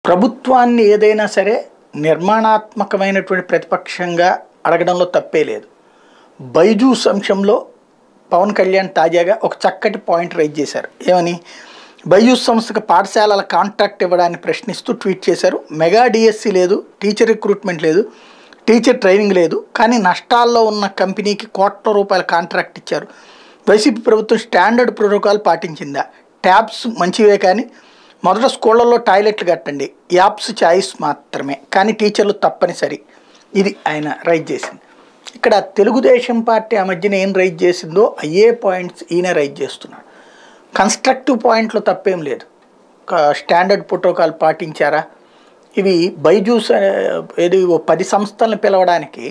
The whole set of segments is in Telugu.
ప్రభుత్వాన్ని ఏదైనా సరే నిర్మాణాత్మకమైనటువంటి ప్రతిపక్షంగా అడగడంలో తప్పే లేదు బైజూస్ అంశంలో పవన్ కళ్యాణ్ తాజాగా ఒక చక్కటి పాయింట్ రైజ్ చేశారు ఏమని బైజూస్ సంస్థకు పాఠశాలల కాంట్రాక్ట్ ఇవ్వడాన్ని ప్రశ్నిస్తూ ట్వీట్ చేశారు మెగా డిఎస్సి లేదు టీచర్ రిక్రూట్మెంట్ లేదు టీచర్ ట్రైనింగ్ లేదు కానీ నష్టాల్లో ఉన్న కంపెనీకి కోట్ల రూపాయల కాంట్రాక్ట్ ఇచ్చారు వైసీపీ ప్రభుత్వం స్టాండర్డ్ ప్రోటోకాల్ పాటించిందా ట్యాబ్స్ మంచివే కానీ మొదట స్కూళ్ళల్లో టాయిలెట్లు కట్టండి యాప్స్ చాయిస్ మాత్రమే కానీ టీచర్లు తప్పనిసరి ఇది ఆయన రైజ్ చేసింది ఇక్కడ తెలుగుదేశం పార్టీ ఆ మధ్యన ఏం రైజ్ చేసిందో అయ్యే పాయింట్స్ ఈయన రైజ్ చేస్తున్నాడు కన్స్ట్రక్టివ్ పాయింట్లో తప్పేం లేదు క- స్టాండర్డ్ ప్రోటోకాల్ పాటించారా ఇవి బైజూస్ అనే- ఏది ఓ పది సంస్థలను పిలవడానికి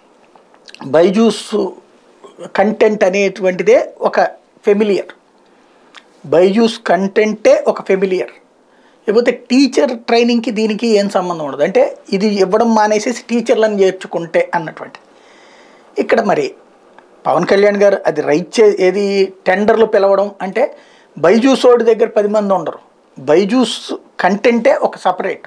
బైజూస్ కంటెంట్ అనేటువంటిదే ఒక ఫెమిలియర్ బైజూస్ కంటెంటే ఒక ఫెమిలియర్ లేకపోతే టీచర్ ట్రైనింగ్కి దీనికి ఏం సంబంధం ఉండదు అంటే ఇది ఇవ్వడం మానేసేసి టీచర్లను చేర్చుకుంటే అన్నటువంటి ఇక్కడ మరి పవన్ కళ్యాణ్ గారు అది రైట్ చే ఏది టెండర్లు పిలవడం అంటే బైజూస్ ఓడి దగ్గర పది మంది ఉండరు బైజూస్ కంటెంటే ఒక సపరేట్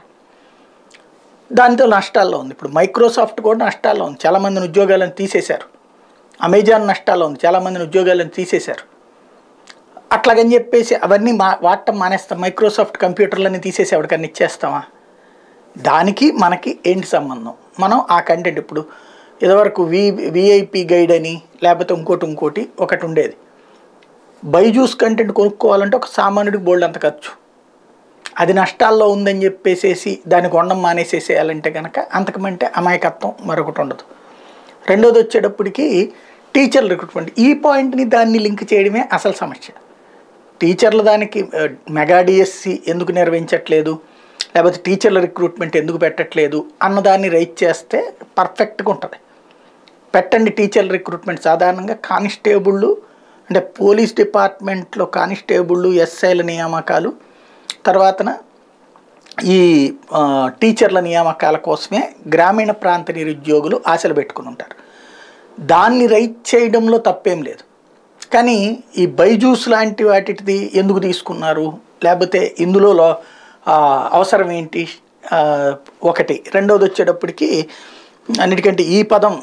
దాంతో నష్టాల్లో ఉంది ఇప్పుడు మైక్రోసాఫ్ట్ కూడా నష్టాల్లో ఉంది చాలామందిని ఉద్యోగాలను తీసేశారు అమెజాన్ నష్టాల్లో ఉంది చాలామందిని ఉద్యోగాలను తీసేశారు అట్లాగని చెప్పేసి అవన్నీ మా వాడటం మానేస్తాం మైక్రోసాఫ్ట్ కంప్యూటర్లన్నీ తీసేసి ఎవరికన్నా ఇచ్చేస్తామా దానికి మనకి ఏంటి సంబంధం మనం ఆ కంటెంట్ ఇప్పుడు ఇదివరకు వి విఐపి గైడ్ అని లేకపోతే ఇంకోటి ఇంకోటి ఒకటి ఉండేది బైజూస్ కంటెంట్ కొనుక్కోవాలంటే ఒక సామాన్యుడికి బోల్డ్ అంత ఖర్చు అది నష్టాల్లో ఉందని చెప్పేసేసి దాన్ని కొండం మానేసేసేయాలంటే కనుక అంతకమంటే అమాయకత్వం మరొకటి ఉండదు రెండోది వచ్చేటప్పటికి టీచర్ రిక్రూట్మెంట్ ఈ పాయింట్ని దాన్ని లింక్ చేయడమే అసలు సమస్య టీచర్లు దానికి ఆ, మెగా డిఎస్సి ఎందుకు నిర్వహించట్లేదు లేకపోతే టీచర్ల రిక్రూట్మెంట్ ఎందుకు పెట్టట్లేదు అన్నదాన్ని రైట్ చేస్తే పర్ఫెక్ట్గా ఉంటుంది పెట్టండి టీచర్ రిక్రూట్మెంట్ సాధారణంగా కానిస్టేబుళ్ళు అంటే పోలీస్ డిపార్ట్మెంట్లో కానిస్టేబుళ్ళు ఎస్ఐల నియామకాలు తర్వాతన ఈ ఆ, టీచర్ల నియామకాల కోసమే గ్రామీణ ప్రాంత నిరుద్యోగులు ఆశలు పెట్టుకుని ఉంటారు దాన్ని రైట్ చేయడంలో తప్పేం లేదు కానీ ఈ బైజూస్ లాంటి వాటిది ఎందుకు తీసుకున్నారు లేకపోతే ఇందులో లో- ఆ, అవసరం ఏంటి ఆ, ఒకటి రెండోది వచ్చేటప్పటికి అన్నిటికంటే ఈ పదం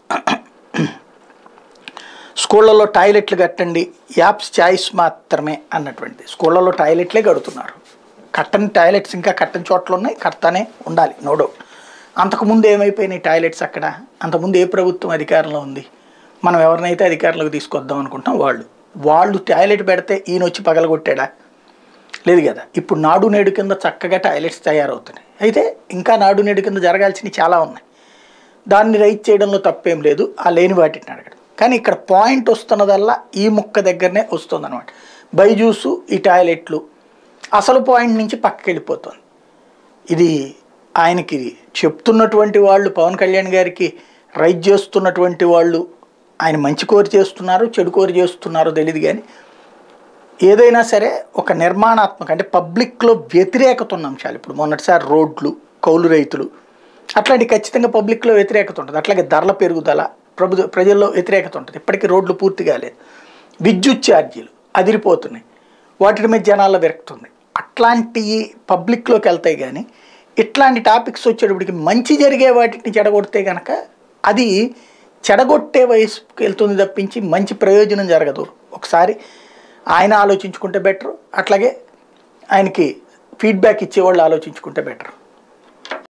స్కూళ్ళల్లో టాయిలెట్లు కట్టండి యాప్స్ చాయిస్ మాత్రమే అన్నటువంటిది స్కూళ్ళల్లో టాయిలెట్లే కడుతున్నారు కట్టని టాయిలెట్స్ ఇంకా కట్టని చోట్ల ఉన్నాయి కడతానే ఉండాలి నో డౌట్ అంతకుముందు ఏమైపోయినాయి టాయిలెట్స్ అక్కడ అంతకుముందు ఏ ప్రభుత్వం అధికారంలో ఉంది మనం ఎవరినైతే అధికారంలోకి తీసుకొద్దాం అనుకుంటాం వాళ్ళు వాళ్ళు టాయిలెట్ పెడితే ఈయన వచ్చి పగలగొట్టాడా లేదు కదా ఇప్పుడు నాడు నేడు కింద చక్కగా టాయిలెట్స్ తయారవుతున్నాయి అయితే ఇంకా నాడు నేడు కింద జరగాల్సినవి చాలా ఉన్నాయి దాన్ని రైట్ చేయడంలో తప్పేం లేదు ఆ లేని వాటిని అడగడం కానీ ఇక్కడ పాయింట్ వస్తున్నదల్లా ఈ ముక్క దగ్గరనే వస్తుంది అనమాట బైజూసు ఈ టాయిలెట్లు అసలు పాయింట్ నుంచి పక్కకి వెళ్ళిపోతుంది ఇది ఆయనకి చెప్తున్నటువంటి వాళ్ళు పవన్ కళ్యాణ్ గారికి రైట్ చేస్తున్నటువంటి వాళ్ళు ఆయన మంచి కోరి చేస్తున్నారు చెడు కోరి చేస్తున్నారో తెలియదు కానీ ఏదైనా సరే ఒక నిర్మాణాత్మక అంటే పబ్లిక్లో వ్యతిరేకత ఉన్న అంశాలు ఇప్పుడు మొన్నటిసారి రోడ్లు కౌలు రైతులు అట్లాంటి ఖచ్చితంగా పబ్లిక్లో వ్యతిరేకత ఉంటుంది అట్లాగే ధరల పెరుగుదల ప్రభు ప్రజల్లో వ్యతిరేకత ఉంటుంది ఇప్పటికీ రోడ్లు పూర్తి కాలేదు విద్యుత్ ఛార్జీలు అదిరిపోతున్నాయి వాటి మీద జనాల్లో విరక్తుంది అట్లాంటి పబ్లిక్లోకి వెళ్తాయి కానీ ఇట్లాంటి టాపిక్స్ వచ్చేటప్పటికి మంచి జరిగే వాటిని చెడగొడితే కనుక అది చెడగొట్టే వయసుకి వెళ్తుంది తప్పించి మంచి ప్రయోజనం జరగదు ఒకసారి ఆయన ఆలోచించుకుంటే బెటర్ అట్లాగే ఆయనకి ఫీడ్బ్యాక్ ఇచ్చేవాళ్ళు ఆలోచించుకుంటే బెటర్